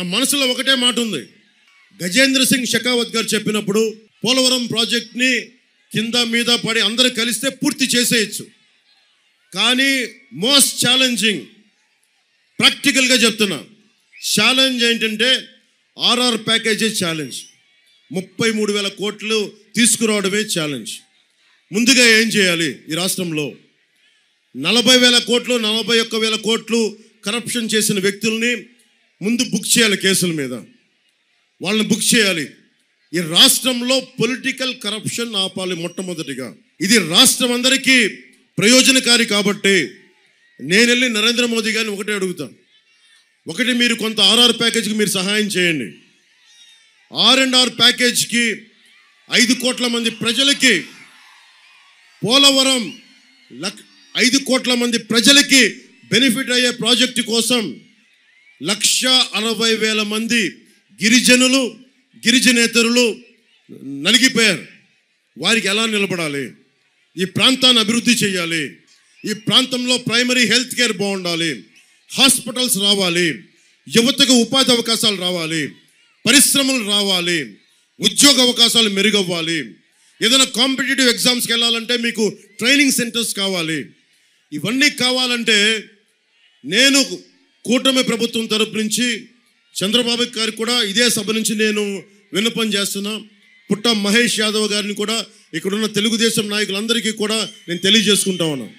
నా మనసులో ఒకటే మాట ఉంది గజేంద్ర సింగ్ షెకావత్ గారు చెప్పినప్పుడు పోలవరం ప్రాజెక్ట్ని కింద మీద పడి అందరూ కలిస్తే పూర్తి చేసేయచ్చు కానీ మోస్ట్ ఛాలెంజింగ్ ప్రాక్టికల్గా చెప్తున్నా ఛాలెంజ్ ఏంటంటే ఆర్ఆర్ ప్యాకేజీ ఛాలెంజ్ ముప్పై మూడు వేల కోట్లు తీసుకురావడమే ఛాలెంజ్ ముందుగా ఏం చేయాలి ఈ రాష్ట్రంలో నలభై వేల కోట్లు నలభై ఒక్క వేల కోట్లు కరప్షన్ చేసిన వ్యక్తుల్ని ముందు బుక్ చేయాలి కేసుల మీద వాళ్ళని బుక్ చేయాలి ఈ రాష్ట్రంలో పొలిటికల్ కరప్షన్ ఆపాలి మొట్టమొదటిగా ఇది రాష్ట్రం అందరికీ ప్రయోజనకారి కాబట్టి నేను వెళ్ళి నరేంద్ర మోదీ గారిని ఒకటే అడుగుతాను ఒకటి మీరు కొంత ఆర్ఆర్ ప్యాకేజ్కి మీరు సహాయం చేయండి ఆర్ అండ్ ఆర్ ప్యాకేజ్కి ఐదు కోట్ల మంది ప్రజలకి పోలవరం లక్ ఐదు కోట్ల మంది ప్రజలకి బెనిఫిట్ అయ్యే ప్రాజెక్టు కోసం లక్ష అరవై వేల మంది గిరిజనులు గిరిజనేతరులు నలిగిపోయారు వారికి ఎలా నిలబడాలి ఈ ప్రాంతాన్ని అభివృద్ధి చేయాలి ఈ ప్రాంతంలో ప్రైమరీ హెల్త్ కేర్ బాగుండాలి హాస్పిటల్స్ రావాలి యువతకు ఉపాధి అవకాశాలు రావాలి పరిశ్రమలు రావాలి ఉద్యోగ అవకాశాలు మెరుగవ్వాలి ఏదైనా కాంపిటేటివ్ ఎగ్జామ్స్కి వెళ్ళాలంటే మీకు ట్రైనింగ్ సెంటర్స్ కావాలి ఇవన్నీ కావాలంటే నేను కూటమి ప్రభుత్వం తరపు నుంచి చంద్రబాబు గారికి కూడా ఇదే సభ నుంచి నేను విన్నపం చేస్తున్నా పుట్ట మహేష్ యాదవ్ గారిని కూడా ఇక్కడున్న తెలుగుదేశం నాయకులందరికీ కూడా నేను తెలియజేసుకుంటా ఉన్నాను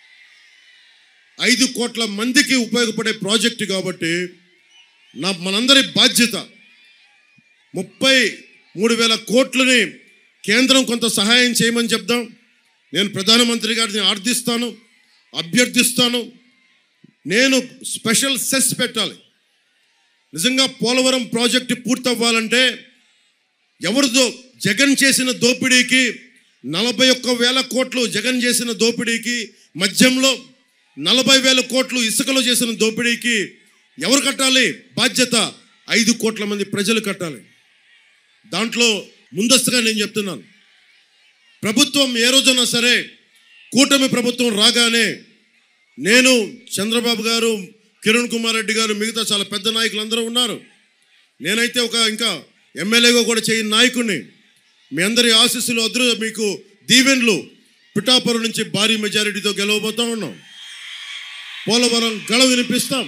ఐదు కోట్ల మందికి ఉపయోగపడే ప్రాజెక్టు కాబట్టి నా మనందరి బాధ్యత ముప్పై మూడు వేల కోట్లని కేంద్రం కొంత సహాయం చేయమని చెప్దాం నేను ప్రధానమంత్రి గారిని ఆర్థిస్తాను అభ్యర్థిస్తాను నేను స్పెషల్ సెస్ పెట్టాలి నిజంగా పోలవరం ప్రాజెక్టు పూర్తవ్వాలంటే ఎవరిదో జగన్ చేసిన దోపిడీకి నలభై ఒక్క వేల కోట్లు జగన్ చేసిన దోపిడీకి మధ్యంలో నలభై వేల కోట్లు ఇసుకలో చేసిన దోపిడీకి ఎవరు కట్టాలి బాధ్యత ఐదు కోట్ల మంది ప్రజలు కట్టాలి దాంట్లో ముందస్తుగా నేను చెప్తున్నాను ప్రభుత్వం ఏ రోజున సరే కూటమి ప్రభుత్వం రాగానే నేను చంద్రబాబు గారు కిరణ్ కుమార్ రెడ్డి గారు మిగతా చాలా పెద్ద నాయకులు అందరూ ఉన్నారు నేనైతే ఒక ఇంకా ఎమ్మెల్యేగా కూడా చేయని నాయకుడిని మీ అందరి ఆశీస్సులు అదృ మీకు దీవెన్లు పిఠాపురం నుంచి భారీ మెజారిటీతో గెలవబోతా ఉన్నాం పోలవరం గళ వినిపిస్తాం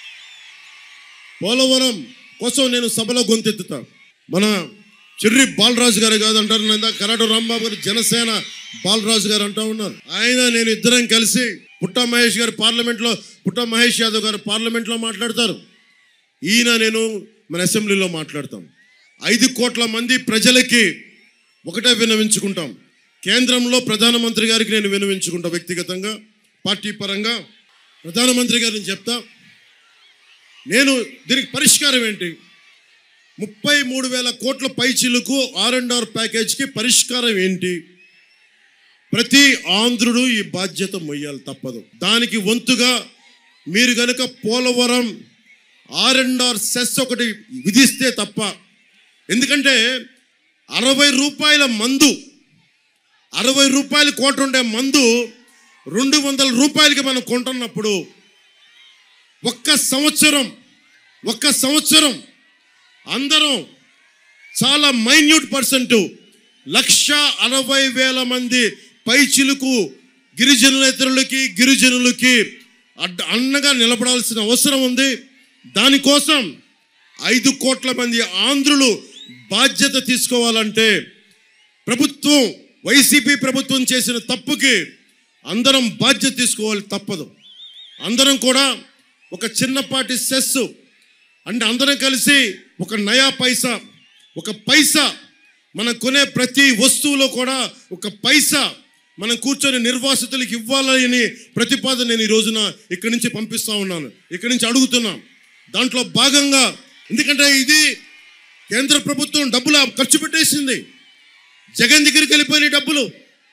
పోలవరం కోసం నేను సభలో గొంతెత్తుతా మన చిర్రి బాలరాజు గారు కాదంటారు నేను కరాడు రాంబాబు గారు జనసేన బాలరాజు గారు అంటూ ఉన్నారు ఆయన నేను ఇద్దరం కలిసి పుట్ట మహేష్ గారు పార్లమెంట్లో పుట్ట మహేష్ యాదవ్ గారు పార్లమెంట్లో మాట్లాడతారు ఈయన నేను మన అసెంబ్లీలో మాట్లాడతాం ఐదు కోట్ల మంది ప్రజలకి ఒకటే వినవించుకుంటాం కేంద్రంలో ప్రధానమంత్రి గారికి నేను వినవించుకుంటా వ్యక్తిగతంగా పార్టీ పరంగా ప్రధానమంత్రి గారిని చెప్తా నేను దీనికి పరిష్కారం ఏంటి ముప్పై మూడు వేల కోట్ల పైచిలకు ఆర్ అండ్ ఆర్ ప్యాకేజ్కి పరిష్కారం ఏంటి ప్రతి ఆంధ్రుడు ఈ బాధ్యత మొయ్యాలి తప్పదు దానికి వంతుగా మీరు గనుక Polavaram R and R cess ఒకటి విధిస్తే తప్ప ఎందుకంటే అరవై రూపాయల మందు అరవై రూపాయలు కోట ఉండే మందు రెండు వందల రూపాయలకి మనం కొంటున్నప్పుడు ఒక్క సంవత్సరం ఒక్క సంవత్సరం అందరం చాలా మైన్యూట్ పర్సెంట్ లక్ష అరవై వేల మంది పైచిలుకు గిరిజనులేతరులకి గిరిజనులకి అడ్డ అన్నగా నిలబడాల్సిన అవసరం ఉంది దానికోసం ఐదు కోట్ల మంది ఆంధ్రులు బాధ్యత తీసుకోవాలంటే ప్రభుత్వం వైసీపీ ప్రభుత్వం చేసిన తప్పుకి అందరం బాధ్యత తీసుకోవాలి తప్పదు అందరం కూడా ఒక చిన్నపాటి సెస్ అంటే అందరం కలిసి ఒక నయా పైసా ఒక పైసా మనం కొనే ప్రతి వస్తువులో కూడా ఒక పైసా మనం కూర్చొని నిర్వాసితులకు ఇవ్వాలని ప్రతిపాదన నేను ఈ రోజున ఇక్కడి నుంచి పంపిస్తా ఉన్నాను ఇక్కడి నుంచి అడుగుతున్నాం దాంట్లో భాగంగా ఎందుకంటే ఇది కేంద్ర ప్రభుత్వం డబ్బులు ఖర్చు పెట్టేసింది జగన్ దగ్గరికి వెళ్ళిపోయినాయి డబ్బులు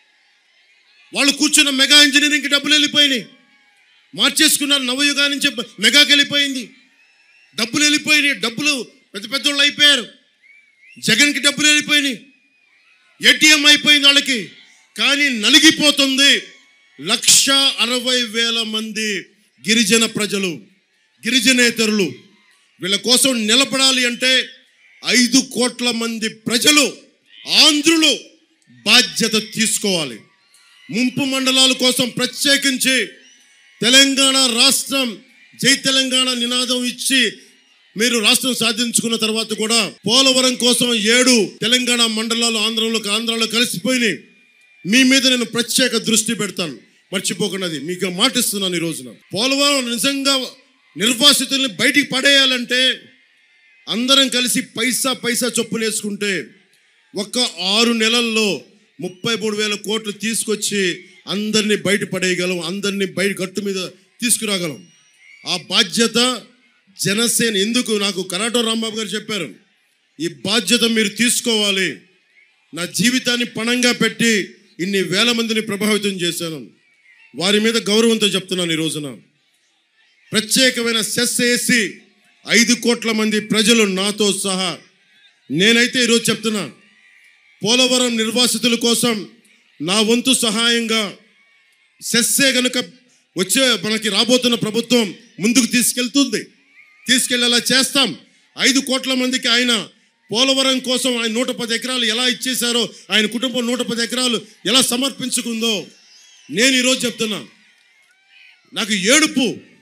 వాళ్ళు కూర్చున్న మెగా ఇంజనీరింగ్కి డబ్బులు వెళ్ళిపోయినాయి మార్చేసుకున్నారు నవయుగా నుంచి మెగాకి వెళ్ళిపోయింది డబ్బులు వెళ్ళిపోయినాయి డబ్బులు పెద్ద పెద్దోళ్ళు అయిపోయారు జగన్కి డబ్బులు వెళ్ళిపోయినాయి ఏటీఎం అయిపోయింది వాళ్ళకి కానీ నలిగిపోతుంది లక్ష అరవై వేల మంది గిరిజన ప్రజలు గిరిజనేతరులు వీళ్ళ కోసం నిలబడాలి అంటే ఐదు కోట్ల మంది ప్రజలు ఆంధ్రులు బాధ్యత తీసుకోవాలి ముంపు మండలాల కోసం ప్రత్యేకించి తెలంగాణ రాష్ట్రం జై తెలంగాణ నినాదం ఇచ్చి మీరు రాష్ట్రం సాధించుకున్న తర్వాత కూడా పోలవరం కోసం ఏడు తెలంగాణ మండలాలు ఆంధ్రలో ఆంధ్రాలో కలిసిపోయినాయి మీ మీద నేను ప్రత్యేక దృష్టి పెడతాను మర్చిపోకున్నది మీకు మాటిస్తున్నాను ఈ రోజున పోలవరం నిజంగా నిర్వాసితుల్ని బయటికి పడేయాలంటే అందరం కలిసి పైసా పైసా చొప్పున వేసుకుంటే ఒక్క ఆరు నెలల్లో ముప్పై మూడు వేల కోట్లు తీసుకొచ్చి అందరినీ బయట పడేయగలం అందరినీ బయట గట్టు మీద తీసుకురాగలం ఆ బాధ్యత జనసేన ఎందుకు నాకు కరాటో రాంబాబు గారు చెప్పారు ఈ బాధ్యత మీరు తీసుకోవాలి నా జీవితాన్ని పణంగా పెట్టి ఇన్ని వేల మందిని ప్రభావితం చేశాను వారి మీద గౌరవంతో చెప్తున్నాను ఈ రోజున ప్రత్యేకమైన సెస్ వేసి ఐదు కోట్ల మంది ప్రజలు నాతో సహా నేనైతే ఈరోజు చెప్తున్నా పోలవరం నిర్వాసితుల కోసం నా వంతు సహాయంగా సెస్సే గనుక వచ్చే మనకి రాబోతున్న ప్రభుత్వం ముందుకు తీసుకెళ్తుంది తీసుకెళ్లేలా చేస్తాం ఐదు కోట్ల మందికి ఆయన పోలవరం కోసం ఆయన నూట పది ఎకరాలు ఎలా ఇచ్చేశారో ఆయన కుటుంబం నూట పది ఎకరాలు ఎలా సమర్పించుకుందో నేను ఈరోజు చెప్తున్నా నాకు ఏడుపు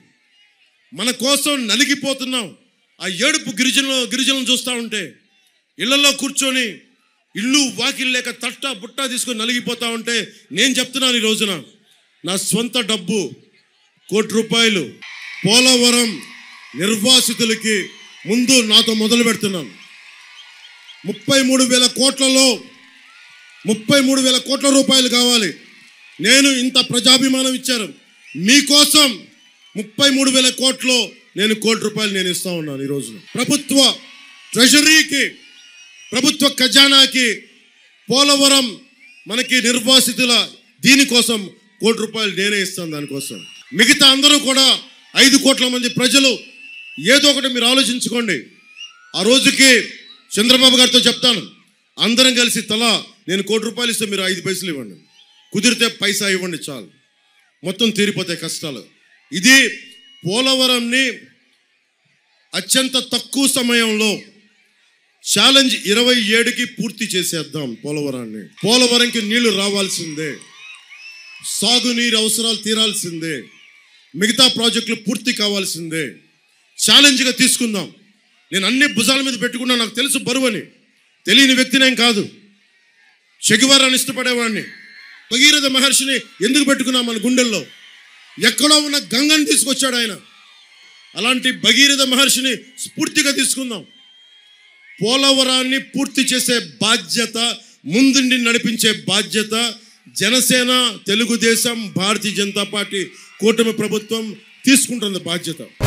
మన కోసం నలిగిపోతున్నాం ఆ ఏడుపు గిరిజనులు గిరిజనులను చూస్తూ ఉంటే ఇళ్లలో కూర్చొని ఇల్లు వాకిల్ లేక తట్ట బుట్ట తీసుకొని నలిగిపోతా ఉంటే నేను చెప్తున్నాను ఈ రోజున నా స్వంత డబ్బు కోటి రూపాయలు పోలవరం నిర్వాసితులకి ముందు నాతో మొదలు పెడుతున్నాను ముప్పై మూడు వేల కోట్లలో ముప్పై మూడు వేల కోట్ల రూపాయలు కావాలి నేను ఇంత ప్రజాభిమానం ఇచ్చారు మీకోసం ముప్పై మూడు వేల కోట్లు నేను కోటి రూపాయలు నేను ఇస్తా ఉన్నాను ఈ రోజున ప్రభుత్వ ట్రెజరీకి ప్రభుత్వ ఖజానాకి పోలవరం మనకి నిర్వాసితుల దీనికోసం కోటి రూపాయలు నేనే ఇస్తాను దానికోసం మిగతా అందరూ కూడా ఐదు కోట్ల మంది ప్రజలు ఏదో ఒకటి మీరు ఆలోచించుకోండి ఆ రోజుకి చంద్రబాబు గారితో చెప్తాను అందరం కలిసి తలా నేను కోటి రూపాయలు ఇస్తే మీరు ఐదు పైసలు ఇవ్వండి కుదిరితే పైసా ఇవ్వండి చాలు మొత్తం తీరిపోతాయి కష్టాలు ఇది పోలవరంని అత్యంత తక్కువ సమయంలో ఛాలెంజ్ ఇరవై ఏడుకి పూర్తి చేసేద్దాం పోలవరాన్ని పోలవరంకి నీళ్లు రావాల్సిందే సాగునీరు అవసరాలు తీరాల్సిందే మిగతా ప్రాజెక్టులు పూర్తి కావాల్సిందే ఛాలెంజ్గా తీసుకుందాం నేను అన్ని భుజాల మీద పెట్టుకున్నా నాకు తెలుసు బరువని తెలియని వ్యక్తినేం కాదు చెగువారాన్ని ఇష్టపడేవాడిని భగీరథ మహర్షిని ఎందుకు పెట్టుకున్నాం మన గుండెల్లో ఎక్కడో ఉన్న గంగని తీసుకొచ్చాడు ఆయన అలాంటి భగీరథ మహర్షిని స్ఫూర్తిగా తీసుకుందాం పోలవరాన్ని పూర్తి చేసే బాధ్యత ముందుండి నడిపించే బాధ్యత జనసేన తెలుగుదేశం భారతీయ జనతా పార్టీ కూటమి ప్రభుత్వం తీసుకుంటుంది బాధ్యత